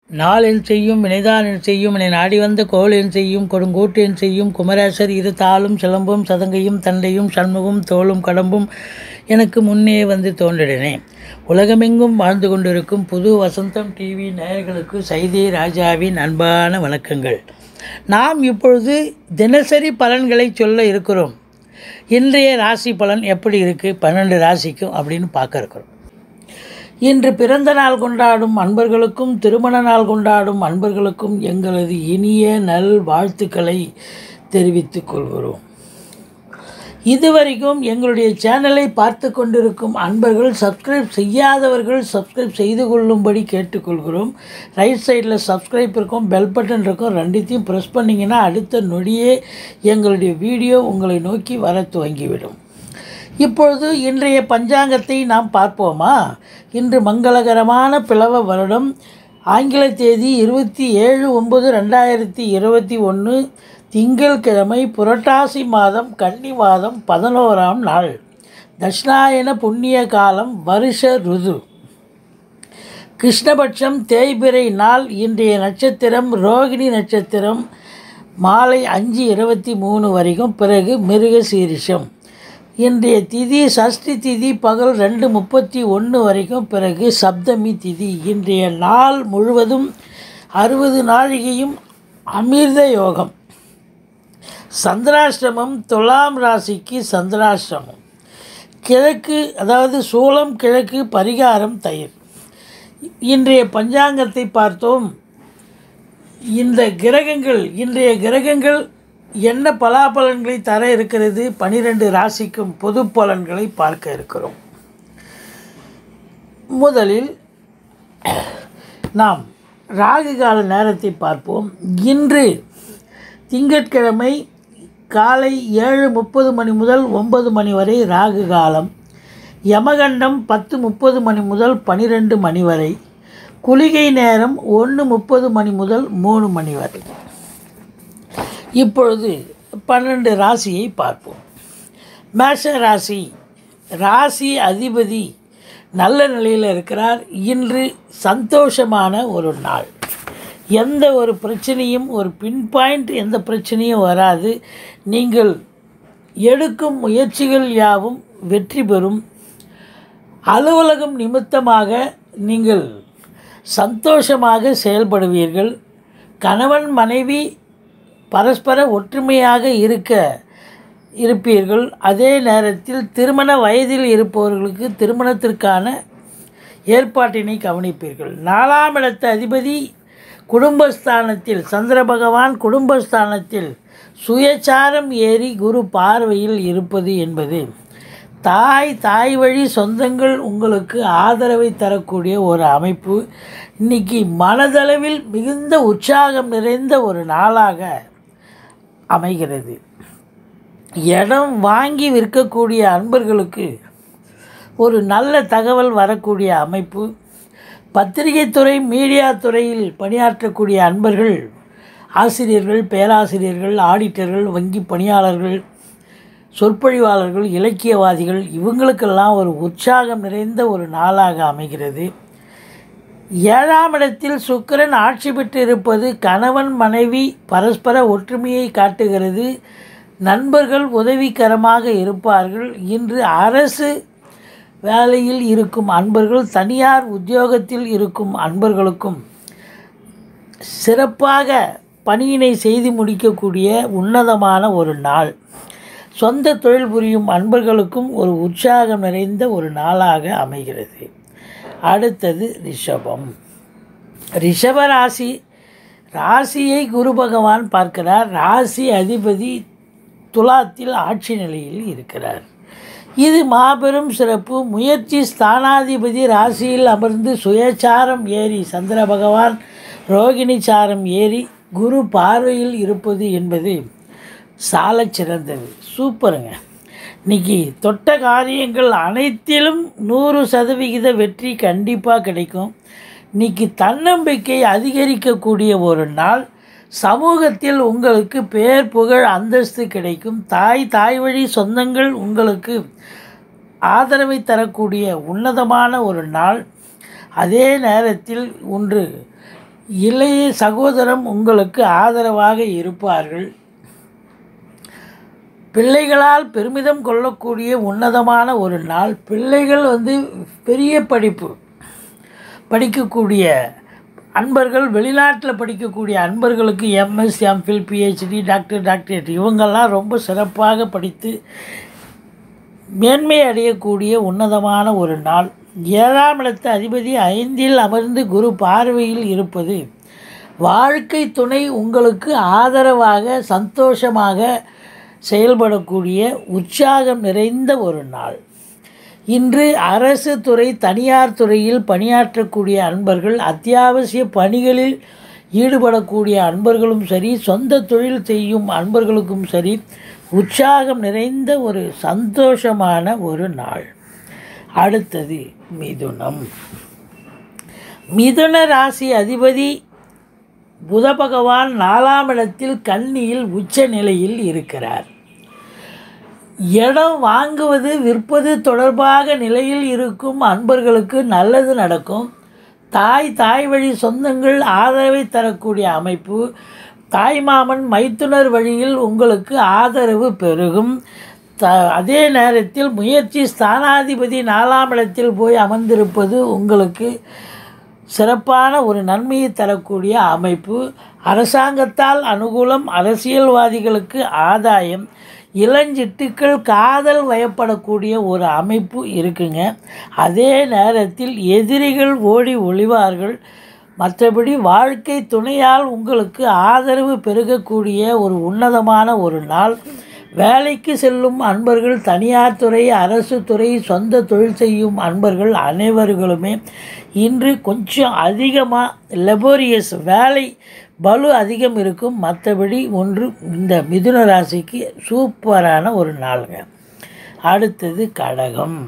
நாளென் செய்யும் வினைதானென் செய்யும் என நாடி வந்த கோளென் செய்யும் கொடுங்கூட்டென் செய்யும் குமரேசர் இரு தாளும் சிலம்பும் சதங்கையும் தண்டையும் சண்முகம் தோளும் கடம்பும் எனக்கு முன்னே வந்து தோன்றினே உலகமெங்கும் வாழ்ந்து கொண்டிருக்கும் புது வசந்தம் டிவி நேயர்களுக்கு சைதே ராஜாவின் அன்பான வணக்கங்கள் நாம் இப்பொழுது தினசரி பலன்களை சொல்ல இருக்கிறோம் இன்றைய ராசி பலன் எப்படி இருக்குது பன்னெண்டு ராசிக்கும் அப்படின்னு பார்க்க இருக்கிறோம் இன்று பிறந்த நாள் கொண்டாடும் அன்பர்களுக்கும் திருமண நாள் கொண்டாடும் அன்பர்களுக்கும் எங்களது இனிய நல் வாழ்த்துக்களை தெரிவித்துக் கொள்கிறோம் இதுவரைக்கும் எங்களுடைய சேனலை பார்த்து கொண்டிருக்கும் அன்பர்கள் சப்ஸ்கிரைப் செய்யாதவர்கள் சப்ஸ்கிரைப் செய்து கொள்ளும்படி கேட்டுக்கொள்கிறோம் ரைட் சைடில் சப்ஸ்கிரைப் இருக்கும் பெல் பட்டன் இருக்கும் ரெண்டுத்தையும் ப்ரெஸ் பண்ணிங்கன்னா அடுத்த நொடியே எங்களுடைய வீடியோ உங்களை நோக்கி வர துவங்கிவிடும் இப்பொழுது இன்றைய பஞ்சாங்கத்தை நாம் பார்ப்போமா இன்று மங்களகரமான பிளவ வருடம் ஆங்கில தேதி இருபத்தி ஏழு ஒம்பது ரெண்டாயிரத்தி இருபத்தி ஒன்று திங்கள்கிழமை புரட்டாசி மாதம் கன்னி மாதம் பதினோராம் நாள் தட்சிணாயன புண்ணிய காலம் வருஷ ருது கிருஷ்ணபட்சம் தேய்பிறை நாள் இன்றைய நட்சத்திரம் ரோகிணி நட்சத்திரம் மாலை அஞ்சு இருபத்தி மூணு வரைக்கும் பிறகு மிருக சீரிஷம் இன்றைய திதி சஷ்டி திதி பகல் ரெண்டு முப்பத்தி ஒன்று வரைக்கும் பிறகு சப்தமி திதி இன்றைய நாள் முழுவதும் அறுபது நாழிகையும் அமிர்த யோகம் சந்திராஷ்டிரமம் துலாம் ராசிக்கு சந்திராஷ்டிரமம் கிழக்கு அதாவது சூளம் கிழக்கு பரிகாரம் தயிர் இன்றைய பஞ்சாங்கத்தை பார்த்தோம் இந்த கிரகங்கள் இன்றைய கிரகங்கள் என்ன பலாபலன்களை தர இருக்கிறது பனிரெண்டு ராசிக்கும் பொது பலன்களை பார்க்க இருக்கிறோம் முதலில் நாம் ராகு கால நேரத்தை பார்ப்போம் இன்று திங்கட்கிழமை காலை ஏழு முப்பது மணி முதல் ஒன்பது மணி வரை ராகு காலம் யமகண்டம் பத்து முப்பது மணி முதல் பனிரெண்டு மணி வரை குளிகை நேரம் ஒன்று முப்பது மணி முதல் மூணு மணி வரை இப்பொழுது பன்னெண்டு ராசியை பார்ப்போம் மேஷ ராசி ராசி அதிபதி நல்ல நிலையில் இருக்கிறார் இன்று சந்தோஷமான ஒரு நாள் எந்த ஒரு பிரச்சனையும் ஒரு பின் பாயிண்ட் எந்த பிரச்சனையும் வராது நீங்கள் எடுக்கும் முயற்சிகள் யாவும் வெற்றி பெறும் அலுவலகம் நிமித்தமாக நீங்கள் சந்தோஷமாக செயல்படுவீர்கள் கணவன் மனைவி பரஸ்பர ஒற்றுமையாக இருக்க இருப்பீர்கள் அதே நேரத்தில் திருமண வயதில் இருப்பவர்களுக்கு திருமணத்திற்கான ஏற்பாட்டினை கவனிப்பீர்கள் நாலாம் இடத்த அதிபதி குடும்பஸ்தானத்தில் சந்திர பகவான் குடும்பஸ்தானத்தில் சுயச்சாரம் ஏறி குரு பார்வையில் இருப்பது என்பது தாய் தாய் வழி சொந்தங்கள் உங்களுக்கு ஆதரவை தரக்கூடிய ஒரு அமைப்பு இன்னைக்கு மனதளவில் மிகுந்த உற்சாகம் நிறைந்த ஒரு நாளாக அமைகிறது இடம் வாங்கி விற்கக்கூடிய அன்பர்களுக்கு ஒரு நல்ல தகவல் வரக்கூடிய அமைப்பு பத்திரிகை துறை மீடியா துறையில் பணியாற்றக்கூடிய அன்பர்கள் ஆசிரியர்கள் பேராசிரியர்கள் ஆடிட்டர்கள் வங்கி பணியாளர்கள் சொற்பொழிவாளர்கள் இலக்கியவாதிகள் இவங்களுக்கெல்லாம் ஒரு உற்சாகம் நிறைந்த ஒரு நாளாக அமைகிறது ஏழாம் இடத்தில் சுக்கிரன் ஆட்சி பெற்று இருப்பது கணவன் மனைவி பரஸ்பர ஒற்றுமையை காட்டுகிறது நண்பர்கள் உதவிகரமாக இருப்பார்கள் இன்று அரசு வேலையில் இருக்கும் அன்பர்கள் தனியார் உத்தியோகத்தில் இருக்கும் அன்பர்களுக்கும் சிறப்பாக பணியினை செய்து முடிக்கக்கூடிய உன்னதமான ஒரு நாள் சொந்த தொழில் புரியும் அன்பர்களுக்கும் ஒரு உற்சாகம் நிறைந்த ஒரு நாளாக அமைகிறது அடுத்தது ரிஷபம் ரிஷப ராசி ராசியை குரு பகவான் பார்க்கிறார் ராசி அதிபதி துலாத்தில் ஆட்சி நிலையில் இருக்கிறார் இது மாபெரும் சிறப்பு முயற்சி ஸ்தானாதிபதி ராசியில் அமர்ந்து சுயச்சாரம் ஏறி சந்திர பகவான் ரோகிணி சாரம் ஏறி குரு பார்வையில் இருப்பது என்பது சால சிறந்தது சூப்பருங்க இன்னைக்கு தொட்ட காரியங்கள் அனைத்திலும் நூறு சதவிகித வெற்றி கண்டிப்பாக கிடைக்கும் இன்னைக்கு தன்னம்பிக்கை அதிகரிக்கக்கூடிய ஒரு நாள் சமூகத்தில் உங்களுக்கு பேர் புகழ் அந்தஸ்து கிடைக்கும் தாய் தாய் வழி சொந்தங்கள் உங்களுக்கு ஆதரவை தரக்கூடிய உன்னதமான ஒரு நாள் அதே நேரத்தில் ஒன்று இளைய சகோதரம் உங்களுக்கு ஆதரவாக இருப்பார்கள் பிள்ளைகளால் பெருமிதம் கொள்ளக்கூடிய உன்னதமான ஒரு நாள் பிள்ளைகள் வந்து பெரிய படிப்பு படிக்கக்கூடிய அன்பர்கள் வெளிநாட்டில் படிக்கக்கூடிய அன்பர்களுக்கு MS MPhil PhD doctor doctorate இவங்கெல்லாம் ரொம்ப சிறப்பாக படித்து மேன்மை அடையக்கூடிய உன்னதமான ஒரு நாள் ஏழாம் இடத்து அதிபதி ஐந்தில் அமர்ந்து குரு பார்வையில் இருப்பது வாழ்க்கை துணை உங்களுக்கு ஆதரவாக சந்தோஷமாக செயல்படக்கூடிய உற்சாகம் நிறைந்த ஒரு நாள் இன்று அரசு துறை தனியார் துறையில் பணியாற்றக்கூடிய அன்பர்கள் அத்தியாவசிய பணிகளில் ஈடுபடக்கூடிய அன்பர்களும் சரி சொந்த தொழில் செய்யும் அன்பர்களுக்கும் சரி உற்சாகம் நிறைந்த ஒரு சந்தோஷமான ஒரு நாள் அடுத்தது மிதுனம் மிதுன ராசி அதிபதி புத பகவான் நாலாம் இடத்தில் கன்னியில் உச்ச நிலையில் இருக்கிறார் இடம் வாங்குவது விற்பது தொடர்பாக நிலையில் இருக்கும் அன்பர்களுக்கு நல்லது நடக்கும் தாய் தாய் வழி சொந்தங்கள் ஆதரவை தரக்கூடிய அமைப்பு தாய்மாமன் மைத்துனர் வழியில் உங்களுக்கு ஆதரவு பெருகும் த அதே நேரத்தில் முயற்சி ஸ்தானாதிபதி நாலாம் இடத்தில் போய் அமர்ந்திருப்பது உங்களுக்கு சிறப்பான ஒரு நன்மையை தரக்கூடிய அமைப்பு அரசாங்கத்தால் அனுகூலம் அரசியல்வாதிகளுக்கு ஆதாயம் இளஞ்சிட்டுக்கள் காதல் வயப்படக்கூடிய ஒரு அமைப்பு இருக்குங்க அதே நேரத்தில் எதிரிகள் ஓடி ஒளிவார்கள் மற்றபடி வாழ்க்கை துணையால் உங்களுக்கு ஆதரவு பெருகக்கூடிய ஒரு உன்னதமான ஒரு நாள் வேலைக்கு செல்லும் அன்பர்கள் தனியார் துறை அரசு துறை சொந்த தொழில் செய்யும் அன்பர்கள் அனைவர்களுமே இன்று கொஞ்சம் அதிகமாக லெபோரியஸ் வேலை பலு அதிகம் இருக்கும் மற்றபடி ஒன்று இந்த மிதுன ராசிக்கு சூப்பரான ஒரு நாளுங்க அடுத்தது கடகம்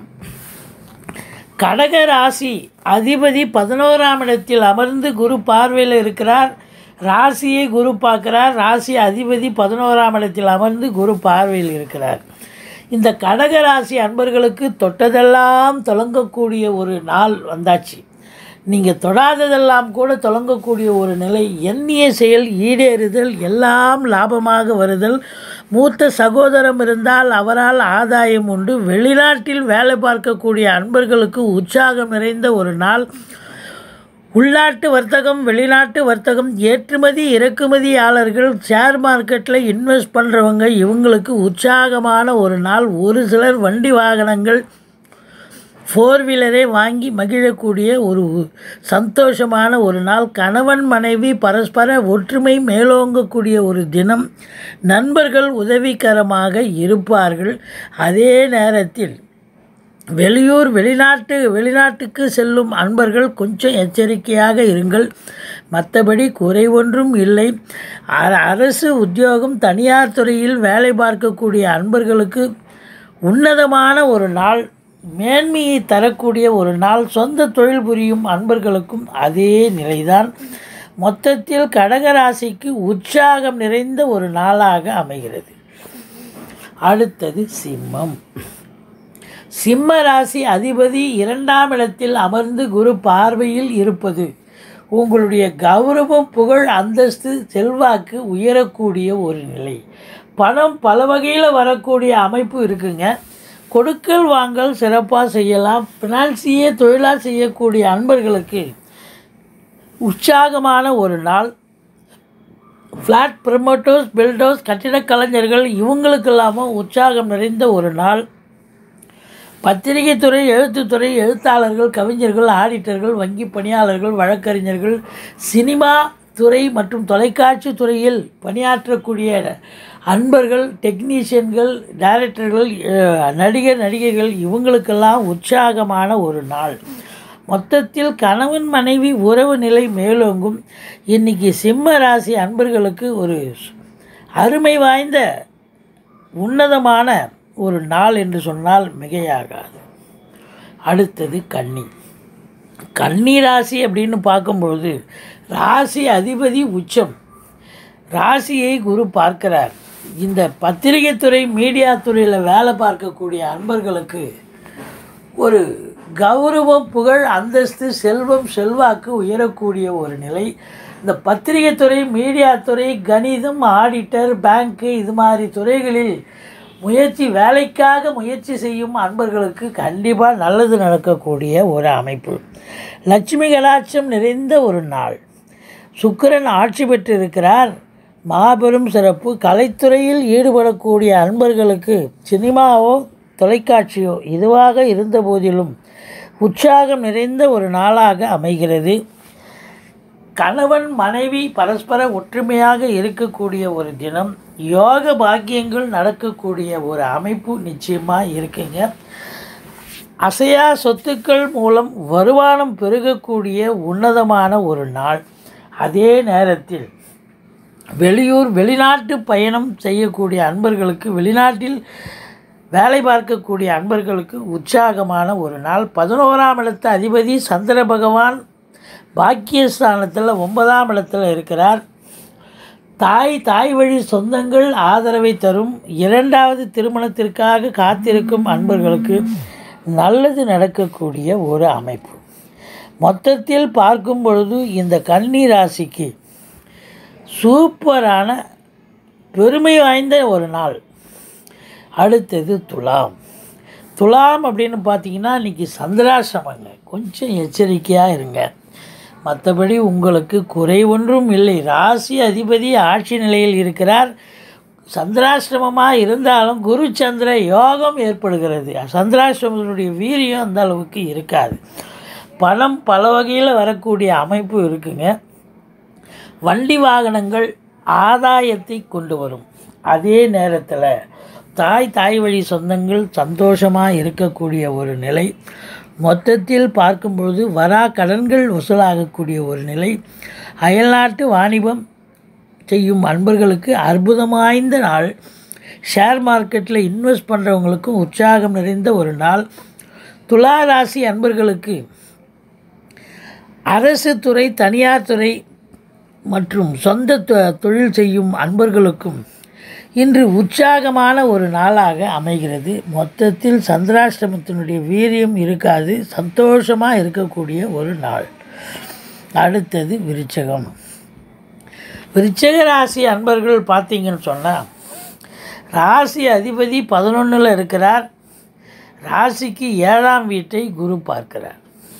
கடக ராசி அதிபதி பதினோராம் இடத்தில் அமர்ந்து குரு பார்வையில் இருக்கிறார் ராசியை குரு பார்க்கிறார் ராசி அதிபதி பதினோராம் இடத்தில் அமர்ந்து குரு பார்வையில் இருக்கிறார் இந்த கடக ராசி அன்பர்களுக்கு தொட்டதெல்லாம் தொடங்கக்கூடிய ஒரு நாள் வந்தாச்சு நீங்கள் தொடாததெல்லாம் கூட தொடங்கக்கூடிய ஒரு நிலை எண்ணிய செயல் ஈடேறுதல் எல்லாம் லாபமாக வருதல் மூத்த சகோதரம் இருந்தால் அவரால் ஆதாயம் உண்டு வெளிநாட்டில் வேலை பார்க்கக்கூடிய அன்பர்களுக்கு உற்சாகம் நிறைந்த ஒரு நாள் உள்நாட்டு வர்த்தகம் வெளிநாட்டு வர்த்தகம் ஏற்றுமதி இறக்குமதியாளர்கள் ஷேர் மார்க்கெட்டில் இன்வெஸ்ட் பண்ணுறவங்க இவங்களுக்கு உற்சாகமான ஒரு நாள் ஒரு சிலர் வண்டி வாகனங்கள் ஃபோர் வீலரை வாங்கி மகிழக்கூடிய ஒரு சந்தோஷமான ஒரு நாள் கணவன் மனைவி பரஸ்பர ஒற்றுமை மேலோங்கக்கூடிய ஒரு தினம் நண்பர்கள் உதவிகரமாக இருப்பார்கள் அதே நேரத்தில் வெளியூர் வெளிநாட்டு வெளிநாட்டுக்கு செல்லும் அன்பர்கள் கொஞ்சம் எச்சரிக்கையாக இருங்கள் மற்றபடி குறை ஒன்றும் இல்லை அ- அரசு உத்தியோகம் தனியார் துறையில் வேலை பார்க்கக்கூடிய அன்பர்களுக்கு உன்னதமான ஒரு நாள் மேன்மையை தரக்கூடிய ஒரு நாள் சொந்த தொழில் புரியும் அன்பர்களுக்கும் அதே நிலைதான் மொத்தத்தில் கடகராசிக்கு உற்சாகம் நிறைந்த ஒரு நாளாக அமைகிறது அடுத்தது சிம்மம் சிம்ம ராசி அதிபதி இரண்டாம் இடத்தில் அமர்ந்து குரு பார்வையில் இருப்பது உங்களுடைய கௌரவம் புகழ் அந்தஸ்து செல்வாக்கு உயரக்கூடிய ஒரு நிலை பணம் பல வகையில் வரக்கூடிய அமைப்பு இருக்குங்க கொடுக்கல் வாங்கல் சிறப்பாக செய்யலாம் ஃபினான்சியே தொழிலாக செய்யக்கூடிய அன்பர்களுக்கு உற்சாகமான ஒரு நாள் ஃப்ளாட் ப்ரமோட்டர்ஸ் பில்டர்ஸ் கட்டிடக் கலைஞர்கள் இவங்களுக்கெல்லாமும் உற்சாகம் நிறைந்த ஒரு நாள் பத்திரிகை துறை எழுத்துத்துறை எழுத்தாளர்கள் கவிஞர்கள் ஆடிட்டர்கள் வங்கி பணியாளர்கள் வழக்கறிஞர்கள் சினிமா துறை மற்றும் தொலைக்காட்சி துறையில் பணியாற்றக்கூடிய அன்பர்கள் டெக்னீஷியன்கள் டைரக்டர்கள் அஹ், நடிகர் நடிகைகள் இவங்களுக்கெல்லாம் உற்சாகமான ஒரு நாள் மொத்தத்தில் கணவன் மனைவி உறவு நிலை மேலோங்கும் இன்னைக்கு சிம்ம ராசி அன்பர்களுக்கு ஒரு அருமை வாய்ந்த உன்னதமான ஒரு நாள் என்று சொன்னால் மிகையாகாது அடுத்தது கன்னி கன்னி ராசி அப்படின்னு பார்க்கும்பொழுது ராசி அதிபதி உச்சம் ராசியை குரு பார்க்கிறார் இந்த பத்திரிகை துறை மீடியா துறையில் வேலை பார்க்கக்கூடிய அன்பர்களுக்கு ஒரு கௌரவம் புகழ் அந்தஸ்து செல்வம் செல்வாக்கு உயரக்கூடிய ஒரு நிலை இந்த பத்திரிகை துறை மீடியா துறை கணிதம் ஆடிட்டர் பேங்க்கு இது மாதிரி துறைகளில் முயற்சி வேலைக்காக முயற்சி செய்யும் அன்பர்களுக்கு கண்டிப்பாக நல்லது நடக்கக்கூடிய ஒரு அமைப்பு லட்சுமி கலாட்சம் நிறைந்த ஒரு நாள் சுக்கிரன் ஆட்சி பெற்றிருக்கிறார் மாபெரும் சிறப்பு கலைத்துறையில் ஈடுபடக்கூடிய அன்பர்களுக்கு சினிமாவோ தொலைக்காட்சியோ இதுவாக இருந்த போதிலும் உற்சாகம் நிறைந்த ஒரு நாளாக அமைகிறது கணவன் மனைவி பரஸ்பர ஒற்றுமையாக இருக்கக்கூடிய ஒரு தினம் யோக பாக்கியங்கள் நடக்கக்கூடிய ஒரு அமைப்பு நிச்சயமாக இருக்குங்க அசையா சொத்துக்கள் மூலம் வருமானம் பெருகக்கூடிய உன்னதமான ஒரு நாள் அதே நேரத்தில் வெளியூர் வெளிநாட்டு பயணம் செய்யக்கூடிய அன்பர்களுக்கு வெளிநாட்டில் வேலை பார்க்கக்கூடிய அன்பர்களுக்கு உற்சாகமான ஒரு நாள் பதினோராம் இடத்து அதிபதி சந்திர பகவான் பாக்கியஸ்தானத்தில் ஒன்பதாம் இடத்துல இருக்கிறார் தாய் தாய் வழி சொந்தங்கள் ஆதரவை தரும் இரண்டாவது திருமணத்திற்காக காத்திருக்கும் அன்பர்களுக்கு நல்லது நடக்கக்கூடிய ஒரு அமைப்பு மொத்தத்தில் பார்க்கும் பொழுது இந்த கன்னி ராசிக்கு சூப்பரான பெருமை வாய்ந்த ஒரு நாள் அடுத்தது துலாம் துலாம் அப்படின்னு பார்த்தீங்கன்னா இன்றைக்கி சந்திராசிரமங்க கொஞ்சம் எச்சரிக்கையாக இருங்க மற்றபடி உங்களுக்கு குறை ஒன்றும் இல்லை ராசி அதிபதி ஆட்சி நிலையில் இருக்கிறார் சந்திராசிரமமாக இருந்தாலும் குரு சந்திர யோகம் ஏற்படுகிறது சந்திராசிரமத்தினுடைய வீரியம் அந்த அளவுக்கு இருக்காது பணம் பல வகையில் வரக்கூடிய அமைப்பு இருக்குங்க வண்டி வாகனங்கள் ஆதாயத்தை கொண்டு வரும் அதே நேரத்தில் தாய் தாய் வழி சொந்தங்கள் சந்தோஷமாக இருக்கக்கூடிய ஒரு நிலை மொத்தத்தில் பார்க்கும்பொழுது வரா கடன்கள் வசூலாகக்கூடிய ஒரு நிலை அயல்நாட்டு வாணிபம் செய்யும் அன்பர்களுக்கு அற்புதம் வாய்ந்த நாள் ஷேர் மார்க்கெட்டில் இன்வெஸ்ட் பண்ணுறவங்களுக்கும் உற்சாகம் நிறைந்த ஒரு நாள் துலா ராசி அன்பர்களுக்கு அரசு துறை தனியார் துறை மற்றும் சொந்த தொ- தொழில் செய்யும் அன்பர்களுக்கும் இன்று உற்சாகமான ஒரு நாளாக அமைகிறது மொத்தத்தில் சந்திராஷ்டமத்தினுடைய வீரியம் இருக்காது சந்தோஷமாக இருக்கக்கூடிய ஒரு நாள் அடுத்தது விருச்சகம் விருச்சக ராசி அன்பர்கள் பார்த்தீங்கன்னு சொன்னால் ராசி அதிபதி பதினொன்றில் இருக்கிறார் ராசிக்கு ஏழாம் வீட்டை குரு பார்க்கிறார்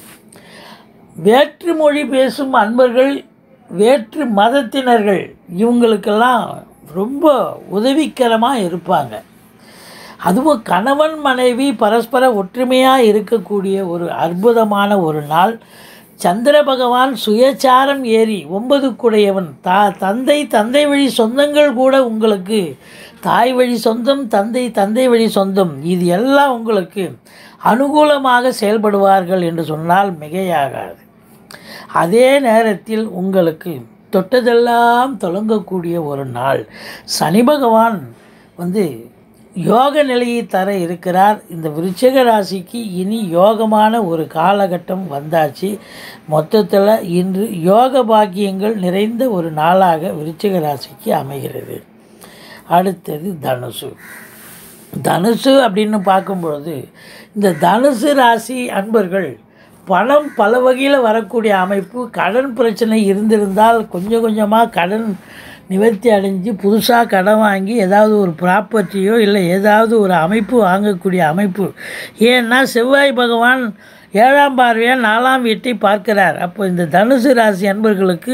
வேற்று மொழி பேசும் அன்பர்கள் வேற்று மதத்தினர்கள் இவங்களுக்கெல்லாம் ரொம்ப உதவிக்கரமாக இருப்பாங்க அதுவும் கணவன் மனைவி பரஸ்பர ஒற்றுமையாக இருக்கக்கூடிய ஒரு அற்புதமான ஒரு நாள் சந்திர பகவான் சுயச்சாரம் ஏறி ஒன்பது குடையவன் தா தந்தை தந்தை வழி சொந்தங்கள் கூட உங்களுக்கு தாய் வழி சொந்தம் தந்தை தந்தை வழி சொந்தம் இது எல்லாம் உங்களுக்கு அனுகூலமாக செயல்படுவார்கள் என்று சொன்னால் மிகையாகாது அதே நேரத்தில் உங்களுக்கு தொட்டதெல்லாம் தொடங்கக்கூடிய ஒரு நாள் சனி பகவான் வந்து யோக நிலையை தர இருக்கிறார் இந்த விருச்சிக ராசிக்கு இனி யோகமான ஒரு காலகட்டம் வந்தாச்சு மொத்தத்தில் இன்று யோக பாக்கியங்கள் நிறைந்த ஒரு நாளாக விருச்சிக ராசிக்கு அமைகிறது அடுத்தது தனுசு தனுசு அப்படின்னு பார்க்கும்பொழுது இந்த தனுசு ராசி அன்பர்கள் பணம் பல வகையில் வரக்கூடிய அமைப்பு கடன் பிரச்சனை இருந்திருந்தால் கொஞ்சம் கொஞ்சமாக கடன் நிவர்த்தி அடைஞ்சு புதுசாக கடன் வாங்கி ஏதாவது ஒரு ப்ராப்பர்ட்டியோ இல்லை ஏதாவது ஒரு அமைப்பு வாங்கக்கூடிய அமைப்பு ஏன்னா செவ்வாய் பகவான் ஏழாம் பார்வையாக நாலாம் வீட்டை பார்க்கிறார் அப்போ இந்த தனுசு ராசி அன்பர்களுக்கு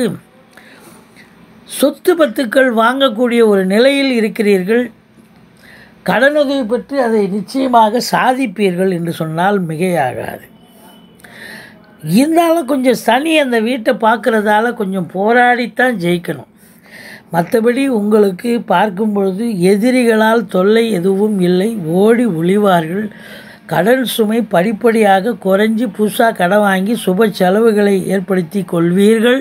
சொத்து பத்துக்கள் வாங்கக்கூடிய ஒரு நிலையில் இருக்கிறீர்கள் கடனுதவி பெற்று அதை நிச்சயமாக சாதிப்பீர்கள் என்று சொன்னால் மிகையாகாது இருந்தாலும் கொஞ்சம் சனி அந்த வீட்டை பார்க்குறதால கொஞ்சம் போராடித்தான் ஜெயிக்கணும் மற்றபடி உங்களுக்கு பார்க்கும் பொழுது எதிரிகளால் தொல்லை எதுவும் இல்லை ஓடி ஒளிவார்கள் கடன் சுமை படிப்படியாக குறைஞ்சி புதுசாக கடன் வாங்கி சுப செலவுகளை ஏற்படுத்தி கொள்வீர்கள்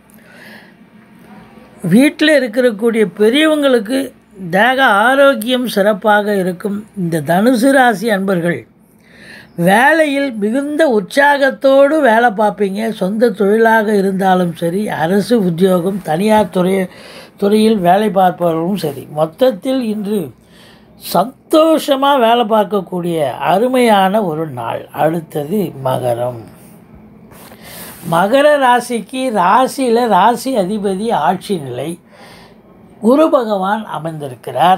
வீட்டில் இருக்கக்கூடிய பெரியவங்களுக்கு தேக ஆரோக்கியம் சிறப்பாக இருக்கும் இந்த தனுசு ராசி அன்பர்கள் வேலையில் மிகுந்த உற்சாகத்தோடு வேலை பார்ப்பீங்க சொந்த தொழிலாக இருந்தாலும் சரி அரசு உத்தியோகம் தனியார் துறை துறையில் வேலை பார்ப்பவர்களும் சரி மொத்தத்தில் இன்று சந்தோஷமாக வேலை பார்க்கக்கூடிய அருமையான ஒரு நாள் அடுத்தது மகரம் மகர ராசிக்கு ராசியில் ராசி அதிபதி ஆட்சி நிலை குரு பகவான் அமர்ந்திருக்கிறார்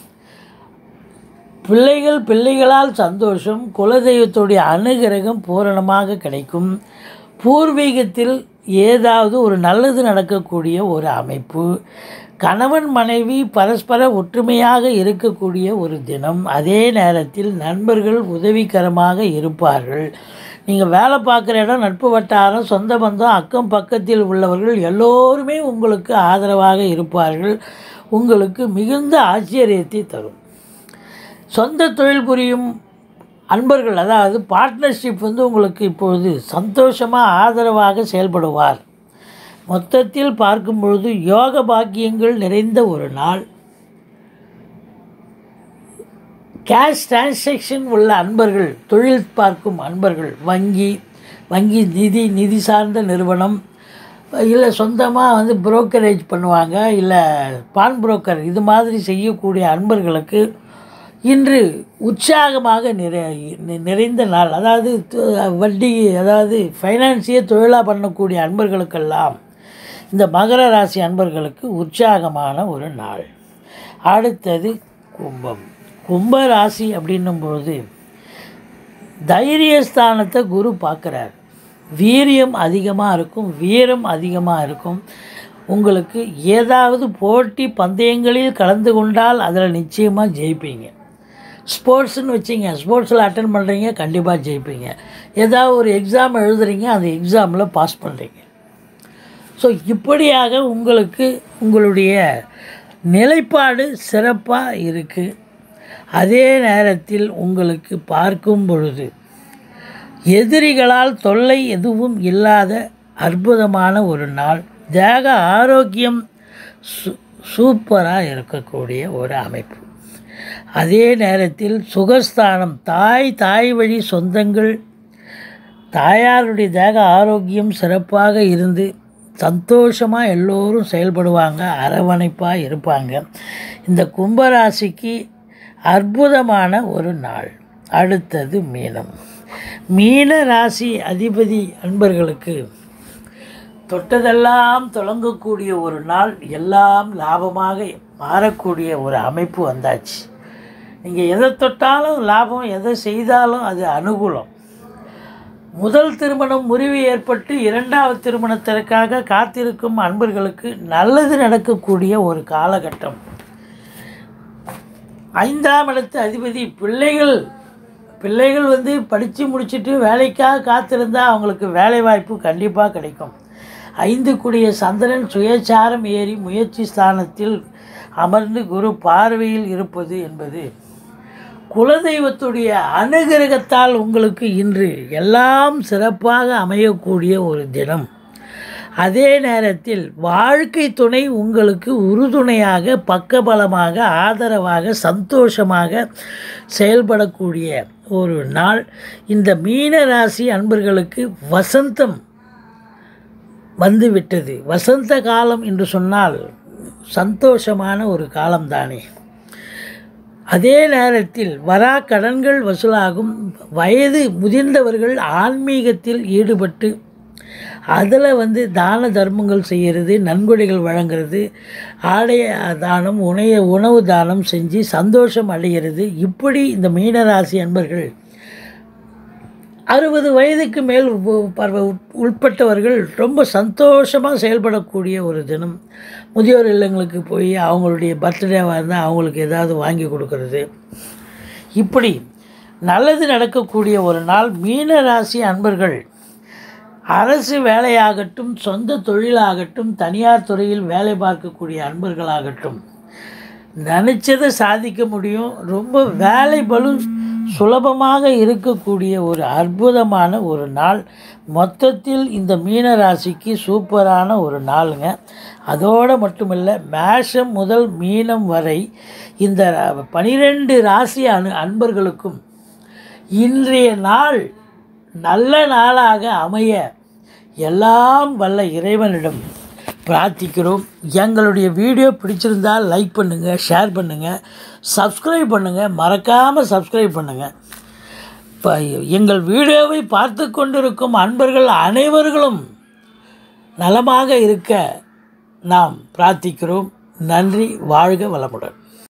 பிள்ளைகள் பிள்ளைகளால் சந்தோஷம் குலதெய்வத்துடைய அனுகிரகம் பூரணமாக கிடைக்கும் பூர்வீகத்தில் ஏதாவது ஒரு நல்லது நடக்கக்கூடிய ஒரு அமைப்பு கணவன் மனைவி பரஸ்பர ஒற்றுமையாக இருக்கக்கூடிய ஒரு தினம் அதே நேரத்தில் நண்பர்கள் உதவிகரமாக இருப்பார்கள் நீங்கள் வேலை பார்க்குற இடம் நட்பு வட்டாரம் சொந்த பந்தம் அக்கம் பக்கத்தில் உள்ளவர்கள் எல்லோருமே உங்களுக்கு ஆதரவாக இருப்பார்கள் உங்களுக்கு மிகுந்த ஆச்சரியத்தை தரும் சொந்த தொழில் புரியும் அன்பர்கள் அதாவது பார்ட்னர்ஷிப் வந்து உங்களுக்கு இப்பொழுது சந்தோஷமாக ஆதரவாக செயல்படுவார் மொத்தத்தில் பார்க்கும் பொழுது யோக பாக்கியங்கள் நிறைந்த ஒரு நாள் கேஷ் டிரான்சாக்ஷன் உள்ள அன்பர்கள் தொழில் பார்க்கும் அன்பர்கள் வங்கி வங்கி நிதி நிதி சார்ந்த நிறுவனம் இல்லை சொந்தமாக வந்து புரோக்கரேஜ் பண்ணுவாங்க இல்லை பான் புரோக்கர் இது மாதிரி செய்யக்கூடிய அன்பர்களுக்கு இன்று உற்சாகமாக நிறை நி- நிறைந்த நாள் அதாவது து- வட்டி அதாவது ஃபைனான்சியை தொழிலாக பண்ணக்கூடிய அன்பர்களுக்கெல்லாம் இந்த மகர ராசி அன்பர்களுக்கு உற்சாகமான ஒரு நாள் அடுத்தது கும்பம் கும்ப ராசி அப்படின்னும் பொழுது தைரியஸ்தானத்தை குரு பார்க்குறார் வீரியம் அதிகமாக இருக்கும் வீரம் அதிகமாக இருக்கும் உங்களுக்கு ஏதாவது போட்டி பந்தயங்களில் கலந்து கொண்டால் அதில் நிச்சயமாக ஜெயிப்பீங்க ஸ்போர்ட்ஸ்னு வச்சிங்க ஸ்போர்ட்ஸில் அட்டன் பண்ணுறீங்க கண்டிப்பாக ஜெயிப்பீங்க ஏதாவது ஒரு எக்ஸாம் எழுதுறீங்க அந்த எக்ஸாமில் பாஸ் பண்ணுறீங்க ஸோ இப்படியாக உங்களுக்கு உங்களுடைய நிலைப்பாடு சிறப்பாக இருக்குது அதே நேரத்தில் உங்களுக்கு பார்க்கும் பொழுது எதிரிகளால் தொல்லை எதுவும் இல்லாத அற்புதமான ஒரு நாள் தேக ஆரோக்கியம் சூ சூப்பராக இருக்கக்கூடிய ஒரு அமைப்பு அதே நேரத்தில் சுகஸ்தானம் தாய் தாய் வழி சொந்தங்கள் தாயாருடைய தேக ஆரோக்கியம் சிறப்பாக இருந்து சந்தோஷமாக எல்லோரும் செயல்படுவாங்க அரவணைப்பாக இருப்பாங்க இந்த கும்பராசிக்கு அற்புதமான ஒரு நாள் அடுத்தது மீனம் மீன ராசி அதிபதி அன்பர்களுக்கு தொட்டதெல்லாம் தொடங்கக்கூடிய ஒரு நாள் எல்லாம் லாபமாக மாறக்கூடிய ஒரு அமைப்பு வந்தாச்சு நீங்கள் எதை தொட்டாலும் லாபம் எதை செய்தாலும் அது அனுகூலம் முதல் திருமணம் முறிவு ஏற்பட்டு இரண்டாவது திருமணத்திற்காக காத்திருக்கும் அன்பர்களுக்கு நல்லது நடக்கக்கூடிய ஒரு காலகட்டம் ஐந்தாம் இடத்து அதிபதி பிள்ளைகள் பிள்ளைகள் வந்து படித்து முடிச்சுட்டு வேலைக்காக காத்திருந்தா அவங்களுக்கு வேலை வாய்ப்பு கண்டிப்பாக கிடைக்கும் ஐந்து கூடிய சந்திரன் சுயச்சாரம் ஏறி முயற்சி ஸ்தானத்தில் அமர்ந்து குரு பார்வையில் இருப்பது என்பது குலதெய்வத்துடைய அனுகிரகத்தால் உங்களுக்கு இன்று எல்லாம் சிறப்பாக அமையக்கூடிய ஒரு தினம் அதே நேரத்தில் வாழ்க்கை துணை உங்களுக்கு உறுதுணையாக பக்கபலமாக ஆதரவாக சந்தோஷமாக செயல்படக்கூடிய ஒரு நாள் இந்த மீன ராசி அன்பர்களுக்கு வசந்தம் வந்துவிட்டது வசந்த காலம் என்று சொன்னால் சந்தோஷமான ஒரு காலம்தானே அதே நேரத்தில் வரா கடன்கள் வசூலாகும் வயது முதிர்ந்தவர்கள் ஆன்மீகத்தில் ஈடுபட்டு அதில் வந்து தான தர்மங்கள் செய்கிறது நன்கொடைகள் வழங்குறது ஆடை தானம் உணைய உணவு தானம் செஞ்சு சந்தோஷம் அடைகிறது இப்படி இந்த மீனராசி அன்பர்கள் அறுபது வயதுக்கு மேல் உ- பருவ உட்- உட்பட்டவர்கள் ரொம்ப சந்தோஷமாக செயல்படக்கூடிய ஒரு தினம் முதியோர் இல்லங்களுக்கு போய் அவங்களுடைய பர்த்டேவாக இருந்தால் அவங்களுக்கு ஏதாவது வாங்கி கொடுக்கறது இப்படி நல்லது நடக்கக்கூடிய ஒரு நாள் மீன ராசி அன்பர்கள் அரசு வேலையாகட்டும் சொந்த தொழிலாகட்டும் தனியார் துறையில் வேலை பார்க்கக்கூடிய அன்பர்களாகட்டும் நினச்சதை சாதிக்க முடியும் ரொம்ப வேலை பளு சுலபமாக இருக்கக்கூடிய ஒரு அற்புதமான ஒரு நாள் மொத்தத்தில் இந்த மீன ராசிக்கு சூப்பரான ஒரு நாளுங்க அதோடு மட்டுமில்லை மேஷம் முதல் மீனம் வரை இந்த பனிரெண்டு ராசி அனு அன்பர்களுக்கும் இன்றைய நாள் நல்ல நாளாக அமைய எல்லாம் வல்ல இறைவனிடம் பிரார்த்திக்கிறோம் எங்களுடைய வீடியோ பிடிச்சிருந்தால் லைக் பண்ணுங்கள் ஷேர் பண்ணுங்கள் சப்ஸ்கிரைப் பண்ணுங்கள் மறக்காமல் சப்ஸ்கிரைப் பண்ணுங்கள் இப்போ எங்கள் வீடியோவை பார்த்து கொண்டிருக்கும் அன்பர்கள் அனைவர்களும் நலமாக இருக்க நாம் பிரார்த்திக்கிறோம் நன்றி வாழ்க வளமுடன்